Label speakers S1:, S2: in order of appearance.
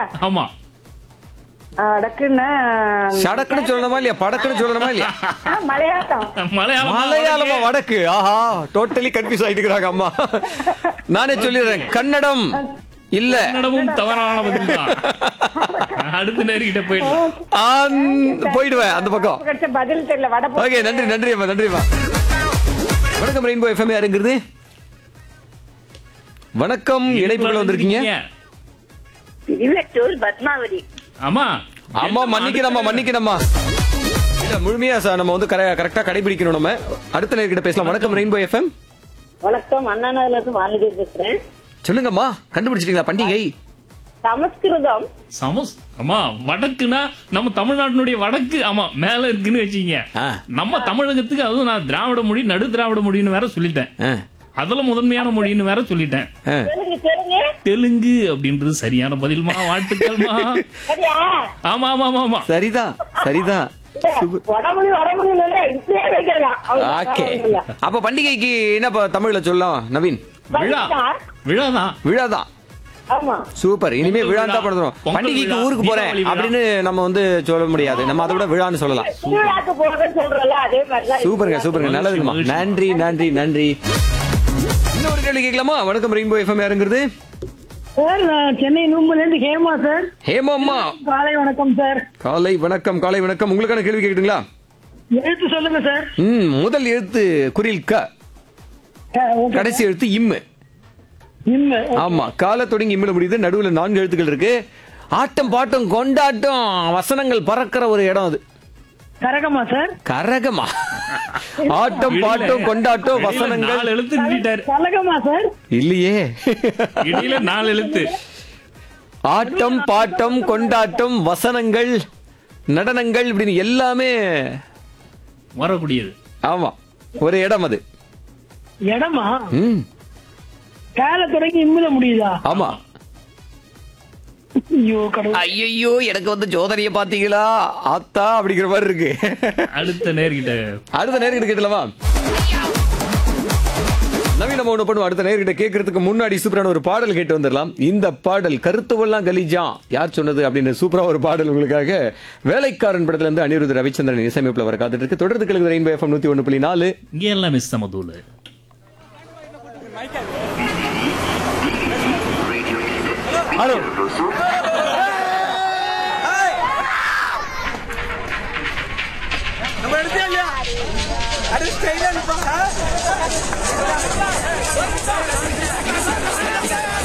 S1: ஆமா
S2: ஆ, வடக்குன்னா
S3: சடக்குன்னு சொல்லணுமா இல்லையா படக்குன்னு சொல்லணுமா இல்லையா
S2: ஆ, மலையாளம்
S1: மலையாளம்
S3: மலையாளமா வடக்கு ஆஹா டோட்டலி கன்ஃபியூஸ் ஆயிட்டு இருக்கிறாங்க அம்மா நானே சொல்லிடுறேன் கன்னடம் இல்ல
S1: கன்னடமும் தவறான பதில் தான் அடுத்த நேர்கிட்ட போயிடலாம்
S3: ஆந்- போயிடுவேன் அந்த பக்கம்
S2: கிடைச்ச பதில் தெரியல வட
S3: ஓகே நன்றி நன்றி அம்மா நன்றிம்மா வணக்கம் ரெயின்போ எஃப்எம் யாருங்கிறது வணக்கம் இணைப்புகள் வந்திருக்கீங்க
S2: திருவெட்டூர் பத்மாவதி
S1: ஆமா
S3: அம்மா மன்னிக்கணும்மா மன்னிக்கணும்மா இல்ல முழுமையா சார் நம்ம வந்து கரெக்டா கடைபிடிக்கணும் நம்ம அடுத்த நேர்கிட்ட பேசலாம் வணக்கம் ரெயின்போ எஃப்எம்
S2: வணக்கம் அண்ணா நகர்ல இருந்து வானதி பேசுறேன்
S3: சொல்லுங்கம்மா கண்டுபிடிச்சிட்டீங்களா பண்டிகை
S2: சமஸ்கிருதம்
S1: சமஸ் ஆமா வடக்குனா நம்ம தமிழ்நாட்டினுடைய வடக்கு ஆமா மேல இருக்குன்னு வச்சீங்க
S3: ஆ.
S1: நம்ம தமிழகத்துக்கு அதுவும் நான் திராவிட மொழி நடு திராவிட மொழின்னு வேற சொல்லிட்டேன்
S3: ஆ,
S1: அதுல முதன்மையான மொழின்னு வேற சொல்லிட்டேன்
S3: ஆ.
S2: தெலுங்கு தெலுங்கு
S1: தெலுங்கு அப்படின்றது சரியான பதில்மா வாழ்த்துக்கள்மா
S2: சரியா
S1: ஆமா ஆமா ஆமா ஆமா
S3: சரிதான் சரிதான்
S2: வடமொழி வடமொழி இல்ல இப்படியே வைக்கலாம்
S3: ஓகே அப்ப பண்டிகைக்கு என்ன ப- தமிழ்ல சொல்லலாம் நவீன்
S1: விழா விழாதான்
S3: விழாதான்
S2: ஆமா
S3: சூப்பர் இனிமே
S1: பொங்கல்
S3: விழா
S1: விழா,
S3: தான் படுத்துறோம்
S1: பொங்கல்
S3: பண்டிகைக்கு
S1: விழா,
S3: ஊருக்கு போறேன்
S1: தீபாவளி விழா.
S3: அப்படின்னு நம்ம வந்து சொல்ல முடியாது நம்ம அதை விட விழான்னு சொல்லலாம்
S2: திருவிழாக்கு போறதுன்னு சொல்றல அதே மாதிரிதான்
S3: சூப்பருங்க சூப்பருங்க நல்லதுங்கம்மா
S1: மகிழ்ச்சி.
S3: நன்றி நன்றி நன்றி இன்னொரு கேள்வி கேட்கலாமா வணக்கம் ரெயின்போ எஃப்எம் யாருங்கிறது
S4: சார் நான் சென்னை நூம்புல இருந்து ஹேமா சார்
S3: ஹேமம்மா
S4: காலை வணக்கம் சார்
S3: காலை வணக்கம் காலை வணக்கம் உங்களுக்கான கேள்வி கேட்குதுங்களா
S4: எழுத்து சொல்லுங்க சார்
S3: ம் முதல் எழுத்து குரில் க
S4: அஹ், okay.
S3: கடைசி எழுத்து இம்மு
S4: இல்ல
S3: ஆமா கால தொடங்கி இம்மில முடியுது நடுவுல நான்கு எழுத்துக்கள் இருக்கு ஆட்டம் பாட்டம் கொண்டாட்டம் வசனங்கள் பறக்கிற ஒரு இடம் அது
S4: கரகமா சார்
S3: கரகமா ஆட்டம் பாட்டம் கொண்டாட்டம்
S1: இடையில
S3: வசனங்கள்
S1: நாலு எழுத்து நின்னுட்டாரு
S4: கலகமா சார்
S3: இல்லையே
S1: இடையில நாலு எழுத்து
S3: ஆட்டம் பாட்டம் கொண்டாட்டம் வசனங்கள் நடனங்கள் இப்படின்னு எல்லாமே
S1: வரக்கூடியது
S3: ஆமா ஒரு இடம் அது
S4: இடமா
S3: ம்
S4: கால தொடங்கி இம்முல முடியுதா
S3: ஆமா
S4: ஐயோ கடவுள்
S3: ஐயோ எனக்கு வந்து ஜோதனைய பாத்தீங்களா ஆத்தா அப்படிங்கிற மாதிரி இருக்கு
S1: அடுத்த நேர்கிட்ட
S3: அடுத்த நேர்கிட்ட கேட்டலவா நவீன நம்ம ஒண்ணு பண்ணுவோம் அடுத்த நேர்கிட்ட கேட்கறதுக்கு முன்னாடி சூப்பரான ஒரு பாடல் கேட்டு வந்துடலாம் இந்த பாடல் கருத்துவெல்லாம் கலிஜா யார் சொன்னது அப்படின்னு சூப்பரா ஒரு பாடல் உங்களுக்காக வேலைக்காரன் படத்துல இருந்து அனிருத் ரவிச்சந்திரன் இசையமைப்புல வர காத்துட்டு இருக்கு தொடர்ந்து கிழக்கு ரெயின்போ எஃப்எம் நூத்தி ஒண்ணு புள்ளி நாலு
S1: இங்க எல்லாம் மிஸ் சமதூள்
S3: ஹலோ
S5: நம்ம எடுத்தே இல்லையா அது ஸ்டைலா இருப்பாங்க